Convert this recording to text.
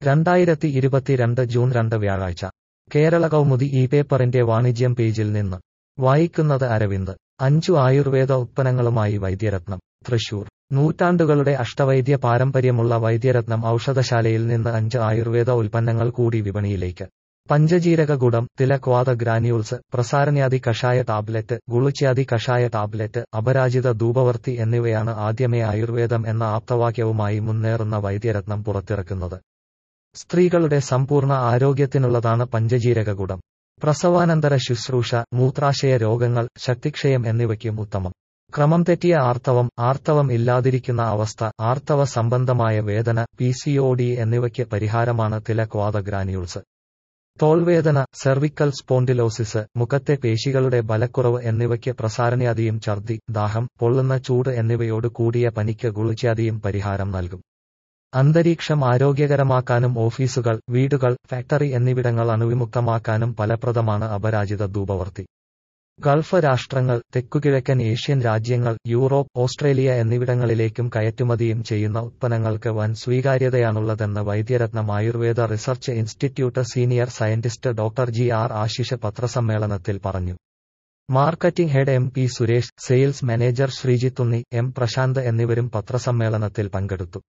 രണ്ടായിരത്തി ഇരുപത്തിരണ്ട് ജൂൺ രണ്ട് വ്യാഴാഴ്ച കേരള കൗമുദി ഈ പേപ്പറിന്റെ വാണിജ്യം പേജിൽ നിന്ന് വായിക്കുന്നത് അരവിന്ദ് അഞ്ചു ആയുർവേദ ഉത്പന്നങ്ങളുമായി വൈദ്യരത്നം തൃശൂർ നൂറ്റാണ്ടുകളുടെ അഷ്ടവൈദ്യ പാരമ്പര്യമുള്ള വൈദ്യരത്നം ഔഷധശാലയിൽ നിന്ന് അഞ്ച് ആയുർവേദ ഉൽപ്പന്നങ്ങൾ കൂടി വിപണിയിലേക്ക് Panchajeeraka Gudam Tilakwada granules Prasaranyadi Kashaya tablet Guluchyadi Kashaya tablet Aparajitha Dhoopavarthi എന്നിവയാണ് ആദ്യമേ ആയുർവേദം എന്ന ആപ്തവാക്യവുമായി മുന്നേറുന്ന വൈദ്യരത്നം പുറത്തിറക്കുന്നത് സ്ത്രീകളുടെ സമ്പൂർണ്ണ ആരോഗ്യത്തിനുള്ളതാണ് പഞ്ചജീരക ഗുഡം പ്രസവാനന്തര ശുശ്രൂഷ മൂത്രാശയ രോഗങ്ങൾ ശക്തിക്ഷയം എന്നിവയ്ക്കും ഉത്തമം ക്രമം തെറ്റിയ ആർത്തവം ആർത്തവം ഇല്ലാതിരിക്കുന്ന അവസ്ഥ ആർത്തവ സംബന്ധമായ വേദന പി എന്നിവയ്ക്ക് പരിഹാരമാണ് തിലക്വാദ ഗ്രാന്യൂൾസ് തോൾവേദന സെർവിക്കൽ സ്പോണ്ടിലോസിസ് മുഖത്തെ പേശികളുടെ ബലക്കുറവ് എന്നിവയ്ക്ക് പ്രസാരണാദിയും ഛർദി ദാഹം പൊള്ളുന്ന ചൂട് എന്നിവയോട് കൂടിയ പനിക്ക് ഗുളിച്ചാദിയും പരിഹാരം നൽകും അന്തരീക്ഷം ആരോഗ്യകരമാക്കാനും ഓഫീസുകൾ വീടുകൾ ഫാക്ടറി എന്നിവിടങ്ങൾ അണുവിമുക്തമാക്കാനും ഫലപ്രദമാണ് അപരാജിത ധൂപവർത്തി ഗൾഫ് രാഷ്ട്രങ്ങൾ തെക്കുകിഴക്കൻ ഏഷ്യൻ രാജ്യങ്ങൾ യൂറോപ്പ് ഓസ്ട്രേലിയ എന്നിവിടങ്ങളിലേക്കും കയറ്റുമതിയും ചെയ്യുന്ന ഉത്പന്നങ്ങൾക്ക് വൻ സ്വീകാര്യതയാണുള്ളതെന്ന് Vaidyaratnam Ayurveda research institute senior scientist doctor G R Ashish പത്രസമ്മേളനത്തിൽ പറഞ്ഞു marketing head M P Suresh sales manager Sreejithunni M Prashanth എന്നിവരും പത്രസമ്മേളനത്തിൽ പങ്കെടുത്തു